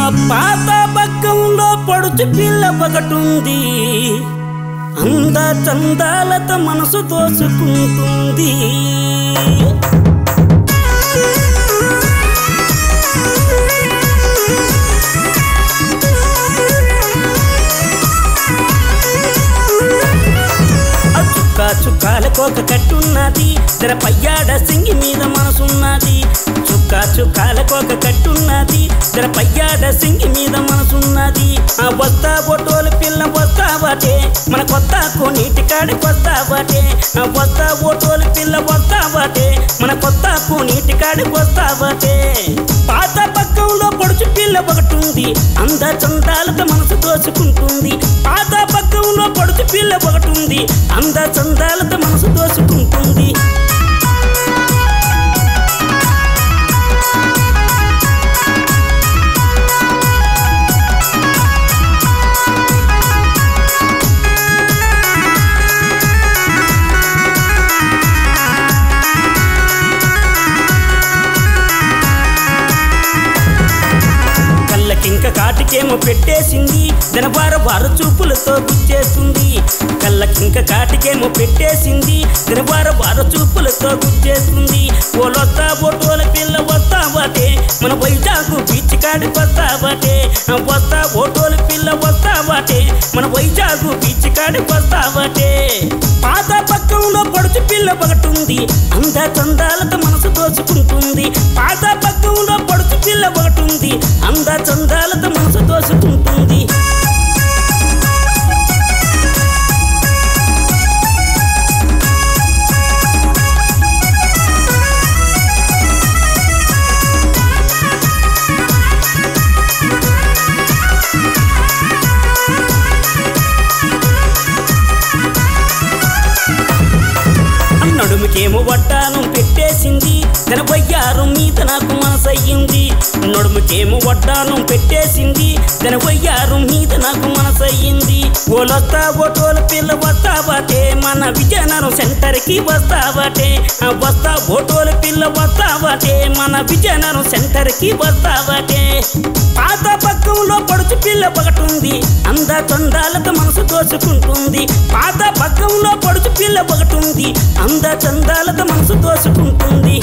పాత పక్కంలో పడుచు పిల్ల ఒకటుంది అంద చందాలత మనసు దోసుకుంటుంది ఆ చుక్క చుక్కాలకోక కట్టున్నది తెర పయ్యాడ సింగి మీద మనసున్నది చుక్క చుక్కాలకోక కట్టున్నది తెర పయ్యాడ సింగి మీద మనసున్నది ఆ వస్తా బొటోలు పిల్ల వస్తావటే మన కొత్త కోనీటి కాడికి వస్తావటే ఆ వస్తా బొటోలు పిల్ల వస్తావటే మన కొత్త కోనీటి కాడికి వస్తావటే పాత పక్కంలో పొడుచు పిల్ల ఒకటి ఉంది అంద చందాలతో మనసు దోచుకుంటుంది పాత పక్కంలో పొడుచు పిల్ల ఒకటి ఉంది అంద చందాలతో మనసు దోచుకుంటుంది కళ్ళకింక కాటికేమో పెట్టేసింది దినవార వారు చూపులతో గుచ్చేస్తుంది కళ్ళకింక కాటికేమో పెట్టేసింది దినవార వారు చూపులతో గుచ్చేస్తుంది ఓలొస్తా బొటోల పిల్ల వస్తావటే మన వైజాగ్ బీచ్ కాడికి వస్తావటే ఆ వస్తా బొటోల పిల్ల వస్తావటే మన వైజాగ్ బీచ్ కాడికి వస్తావటే పాత పక్కంలో పడుచు పిల్ల ఒకటి ఉంది అంద చందాలతో మనసు దోచుకుంటుంది పాత పక్కంలో పడుచు పిల్ల ఒకటి ఉంది అంద చందాలతో మనసు దోచుకుంటుంది నడుముకేమో వడ్డాను పెట్టేసింది తన వయ్యారు మీద నాకు మనసయ్యింది నడుముకేమో వడ్డాను పెట్టేసింది తన వయ్యారు మీద నాకు మనసయ్యింది ఓలొస్తా ఓటోల పిల్ల వస్తావటే మన విజయనగరం సెంటర్ కి వస్తావటే ఆ వస్తా ఓటోల పిల్ల వస్తావటే మన విజయనగరం సెంటర్ కి వస్తావటే పాత పక్కంలో పడుచు పిల్ల ఒకటి ఉంది అంద చందాలతో మనసు దోచుకుంటుంది పాత పక్కంలో పడుచు పిల్ల ఒకటి ఉంది అంద చందాలతో మనసు దోచుకుంటుంది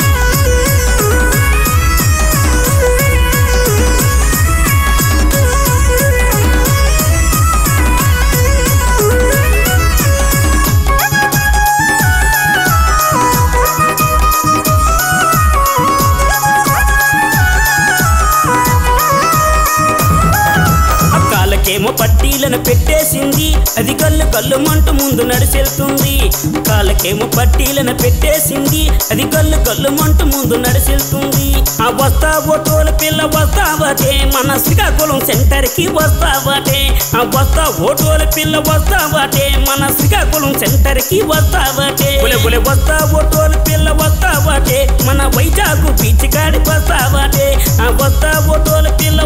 కాళ్ళకేమో పట్టీలను పెట్టేసింది అది కళ్ళు కళ్ళు మంటూ ముందు నడిచెళ్తుంది కాళ్ళకేమో పట్టీలను పెట్టేసింది అది కళ్ళు కళ్ళు మంటూ ముందు నడిచెళ్తుంది ఆ వస్తా ఓటోల పిల్ల వస్తావటే మన శ్రీకాకుళం సెంటర్ కి వస్తావటే ఆ వస్తా ఓటోల పిల్ల వస్తావటే మన శ్రీకాకుళం సెంటర్ కి వస్తావటే బులె బులె వస్తా ఓటోల పిల్ల వస్తావటే మన వైజాగ్ బీచ్ కాడికి వస్తావటే ఆ వస్తా ఓటోల పిల్ల